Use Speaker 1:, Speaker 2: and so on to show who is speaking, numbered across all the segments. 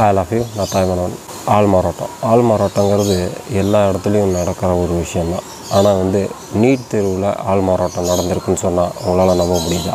Speaker 1: I love you நான் தாய்மனவன் ஆள் மாறாட்டம் ஆள் மாறாட்டங்கிறது எல்லா இடத்துலையும் நடக்கிற ஒரு விஷயந்தான் ஆனால் வந்து நீட் தேர்வில் ஆள் மாறாட்டம் நடந்திருக்குன்னு சொன்னால் உங்களால் நம்ப முடியுதா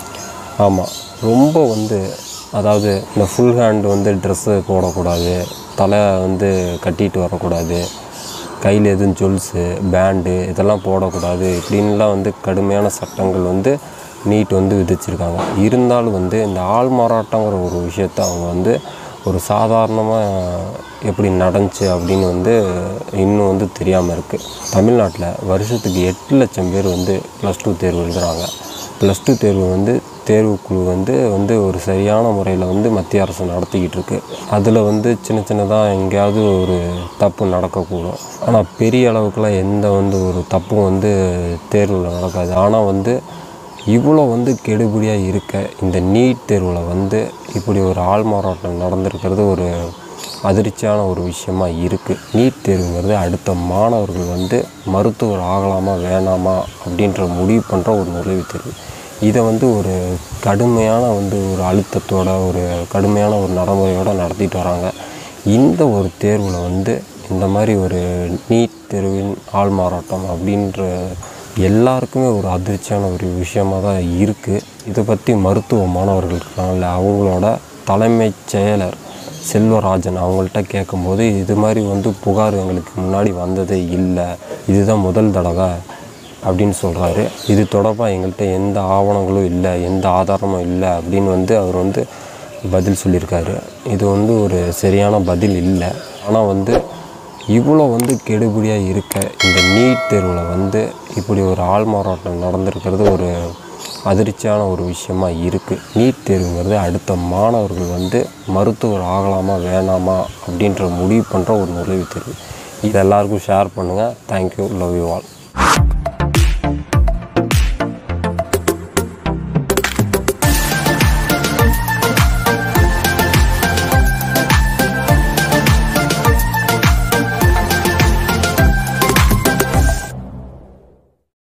Speaker 1: ஆமாம் ரொம்ப வந்து அதாவது இந்த ஃபுல் ஹேண்ட் வந்து ட்ரெஸ்ஸு போடக்கூடாது தலை வந்து கட்டிட்டு வரக்கூடாது கையில் எதுவும் ஜுவல்ஸு பேண்டு இதெல்லாம் போடக்கூடாது இப்படின்லாம் வந்து கடுமையான சட்டங்கள் வந்து நீட் வந்து விதிச்சிருக்காங்க இருந்தாலும் வந்து இந்த ஆள் மாறாட்டங்கிற ஒரு விஷயத்த அவங்க வந்து ஒரு சாதாரணமாக எப்படி நடந்துச்சு அப்படின்னு வந்து இன்னும் வந்து தெரியாமல் இருக்குது தமிழ்நாட்டில் வருஷத்துக்கு எட்டு லட்சம் பேர் வந்து ப்ளஸ் டூ தேர்வு எழுதுகிறாங்க ப்ளஸ் டூ தேர்வு வந்து தேர்வுக்குழு வந்து வந்து ஒரு சரியான முறையில் வந்து மத்திய அரசு நடத்திக்கிட்டு இருக்கு அதில் வந்து சின்ன சின்னதாக எங்கேயாவது ஒரு தப்பு நடக்கக்கூடும் ஆனால் பெரிய அளவுக்குலாம் எந்த வந்து ஒரு தப்பும் வந்து தேர்வில் நடக்காது ஆனால் வந்து இவ்வளோ வந்து கெடுபிடியாக இருக்க இந்த நீட் தேர்வில் வந்து இப்படி ஒரு ஆள்மாறாட்டம் நடந்திருக்கிறது ஒரு அதிர்ச்சியான ஒரு விஷயமா இருக்குது நீட் தேர்வுங்கிறது அடுத்த மாணவர்கள் வந்து மருத்துவர் ஆகலாமா வேணாமா அப்படின்ற முடிவு பண்ணுற ஒரு நுழைவுத் தேர்வு இதை வந்து ஒரு கடுமையான வந்து ஒரு அழுத்தத்தோட ஒரு கடுமையான ஒரு நடைமுறையோடு நடத்திட்டு வராங்க இந்த ஒரு தேர்வில் வந்து இந்த மாதிரி ஒரு நீட் தேர்வின் ஆள்மாறாட்டம் அப்படின்ற எல்லாருக்குமே ஒரு அதிர்ச்சியான ஒரு விஷயமாக தான் இருக்குது இதை பற்றி மருத்துவ மாணவர்கள் இருக்காங்கல்ல அவங்களோட தலைமைச் செயலர் செல்வராஜன் அவங்கள்ட்ட கேட்கும்போது இது மாதிரி வந்து புகார் எங்களுக்கு முன்னாடி வந்ததே இல்லை இதுதான் முதல் தடவை அப்படின்னு சொல்கிறாரு இது தொடர்பாக எங்கள்கிட்ட எந்த ஆவணங்களும் இல்லை எந்த ஆதாரமும் இல்லை அப்படின்னு வந்து அவர் வந்து பதில் சொல்லியிருக்காரு இது வந்து ஒரு சரியான பதில் இல்லை ஆனால் வந்து இவ்வளோ வந்து கெடுபிடியாக இருக்க இந்த நீட் தேர்வில் வந்து இப்படி ஒரு ஆள்மாறாட்டம் நடந்திருக்கிறது ஒரு அதிர்ச்சியான ஒரு விஷயமா இருக்குது நீட் தேர்வுங்கிறது அடுத்த மாணவர்கள் வந்து மருத்துவர் ஆகலாமா வேணாமா அப்படின்ற முடிவு பண்ணுற ஒரு நுழைவுத் தேர்வு இது எல்லாருக்கும் ஷேர் பண்ணுங்கள் தேங்க்யூ லவ் யூ ஆல்